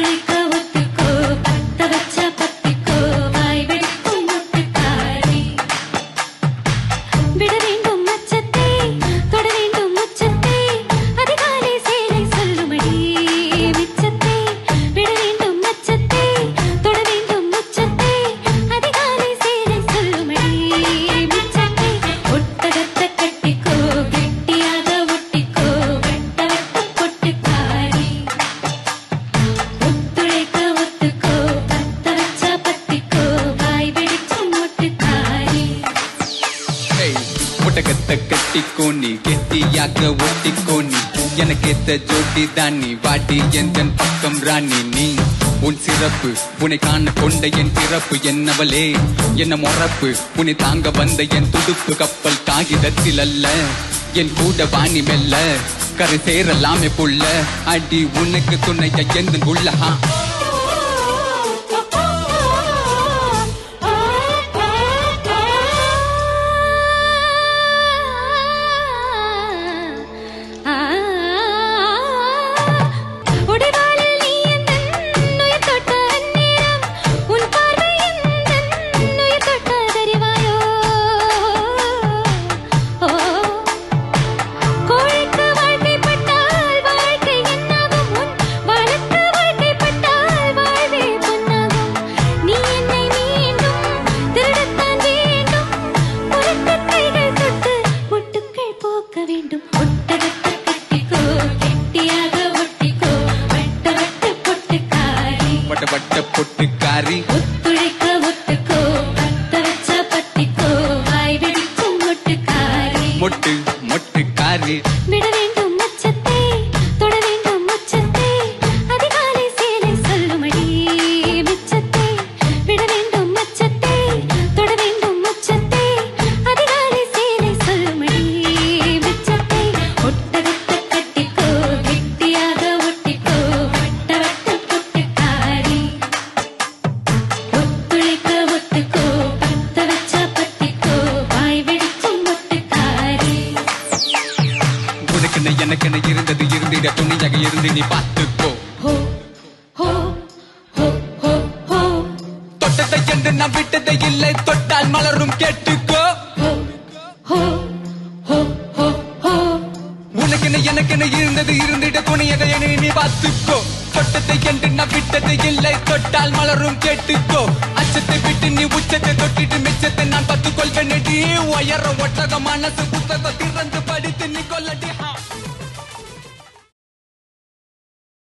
ஒத்துழைக்க ஒத்துக்கோ பத்த வச்ச பத்திக்கோ வாய் வெடிக்கும் முட்டுக்காரி விட வேண்டும் அச்சத்தை தொட வேண்டும் உச்சத்தை அதிகாலை சேலை சொல்லுமடி மிச்சத்தை விட வேண்டும் அச்சத்தை தொட வேண்டும் உச்சத்தை அதிகாலை சேலை சொல்லுமடி மிச்சத்தை ஒட்டகத்தை கட்டிக்கோ கெட்டியாக ஒட்டிக்கோ வெட்ட வெட்ட பொட்டுக்காரி ஒத்துழைக்க ஒத்துக்கோ பத்த வச்ச பத்திக்கோ வாய் வெடிக்கும் முட்டுக்காரி ஏய், ஒட்டகத்தை கட்டிக்கோ நீ கெட்டியாக ஒட்டிக்கோ நீ எனக்கேத்த ஜோடி தான் நீ வாடி எந்தன் பக்கம் ராணி நீ உன் சிறப்பு உன்னை காண கொண்ட என் பிறப்பு என்னவளே என்ன மொறப்பு உன்னை தாங்க வந்த என் துடுப்பு கப்பல் காகிதத்தில் அல்ல என் கூட வாணி மெல்ல கரை சேரலாமே புள்ள அடி உனக்கு துணைய எந்த உள்ளஹா உடைவாளில் நீ எந்தன் உயிர் தொட்ட அந்நேரம் உன் பார்வை எந்தன் உயிர் தொட்டதறிவாயோ ஓ கோழிக்கு வாழ்க்கைப்பட்டால் வாழ்க்கை என்னாகும் உன் வாழுக்கு வாழ்க்கைப்பட்டால் வாழ்வே பொன்னாகும் நீ என்னை மீண்டும் திருடத்தான் வேண்டும் முரட்டு கைகள் தொட்டு முட்டுக்கள் போக்க வேண்டும் ஒட்டகத்தை கட்டிக்கோ கெட்டியாக ஒட்டிக்கோ வட்ட வட்ட பொட்டுக்காரி வட்ட வட்ட பொட்டுக்காரி ஒத்துழைக்க ஒத்துக்கோ பத்த வச்ச பத்திக்கோ வாய் வெடிக்கும் முட்டுக்காரி மொட்டு மொட்டுக்காரி விட வேண்டும் அச்சத்தை தொட வேண்டும் உச்சத்தை அதிகாலை சேலை சொல்லுமடி மிச்சத்தை விட வேண்டும் அச்சத்தை தொட வேண்டும் உச்சத்தை அதிகாலை சேலை சொல்லுமடி மிச்சத்தை ஒட்டகத்தை கட்டிக்கோ கெட்டியாக ஒட்டிக்கோ வட்ட வட்ட பொட்டுக்காரி ஒத்துழைக்க ஒத்துக்கோ பத்த வச்ச பத்திக்கோ வாய் வெடிக்கும் முட்டுக்காரி உனக்கென்ன எனக்கென்ன இருந்தது இருந்திட துணையாக இருந்து நீ பார்த்துக்கோ ஹோ ஹோ ஹோ ஹோ ஹோ தொட்டதை என்று நான் விட்டதை இல்லை தொட்டால் மலரும் கேட்டுக்கோ ஹோ ஹோ ஹோ ஹோ ஹோ உனக்கென்ன எனக்கென்ன இருந்தது இருந்திட துணையாக என்னை நீ பார்த்துக்கோ தொட்டதை என்று நான் விட்டதை இல்லை தொட்டால் மலரும் கேட்டுக்கோ அச்சத்தை விட்டு நீ உச்சத்தை தொட்டிட்டு மிச்சத்தை நான் பார்த்துக் கொள்வேன் உயர ஒட்டக மனசு புத்தகம் திறந்து படித்து நீ கொல்லடி ஹா